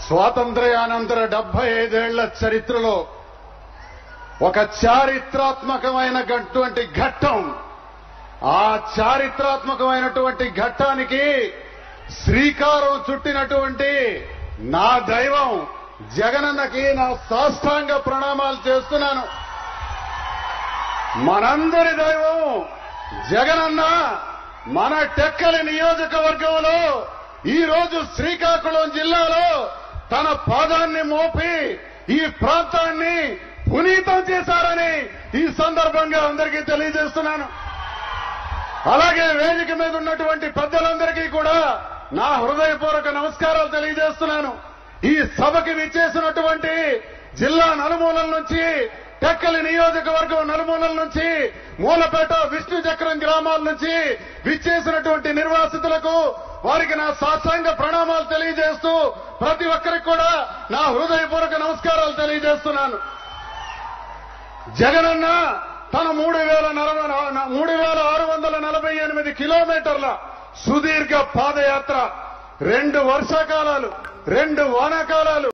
స్వాతంత్ర్యానంతర డెబ్బై ఐదేళ్ల చరిత్రలో ఒక చారిత్రాత్మకమైన గటువంటి ఘట్టం ఆ చారిత్రాత్మకమైనటువంటి ఘట్టానికి శ్రీకారం చుట్టినటువంటి నా దైవం జగనన్నకి నా సాష్టాంగ ప్రణామాలు చేస్తున్నాను మనందరి దైవం జగనన్న మన టెక్కలి నియోజకవర్గంలో ఈ రోజు శ్రీకాకుళం జిల్లాలో తన పాదాన్ని మోపి ఈ ప్రాంతాన్ని పునీతం చేశారని ఈ సందర్భంగా అందరికీ తెలియజేస్తున్నాను అలాగే వేదిక మీద ఉన్నటువంటి పెద్దలందరికీ కూడా నా హృదయపూర్వక నమస్కారాలు తెలియజేస్తున్నాను ఈ సభకి విచ్చేసినటువంటి జిల్లా నలుమూలల నుంచి టెక్కలి నియోజకవర్గం నలుమూలల నుంచి మూలపేట విష్ణు చక్రం గ్రామాల నుంచి విచ్చేసినటువంటి నిర్వాసితులకు వారికి నా సాష్టాంగ ప్రణామాలు తెలియజేస్తూ ప్రతి ఒక్కరికి కూడా నా హృదయపూర్వక నమస్కారాలు తెలియజేస్తున్నాను జగనన్న తన మూడు వేల నలభై మూడు వేల ఆరు వందల నలభై ఎనిమిది కిలోమీటర్ల సుదీర్ఘ పాదయాత్ర రెండు వర్షాకాలాలు రెండు వానాకాలాలు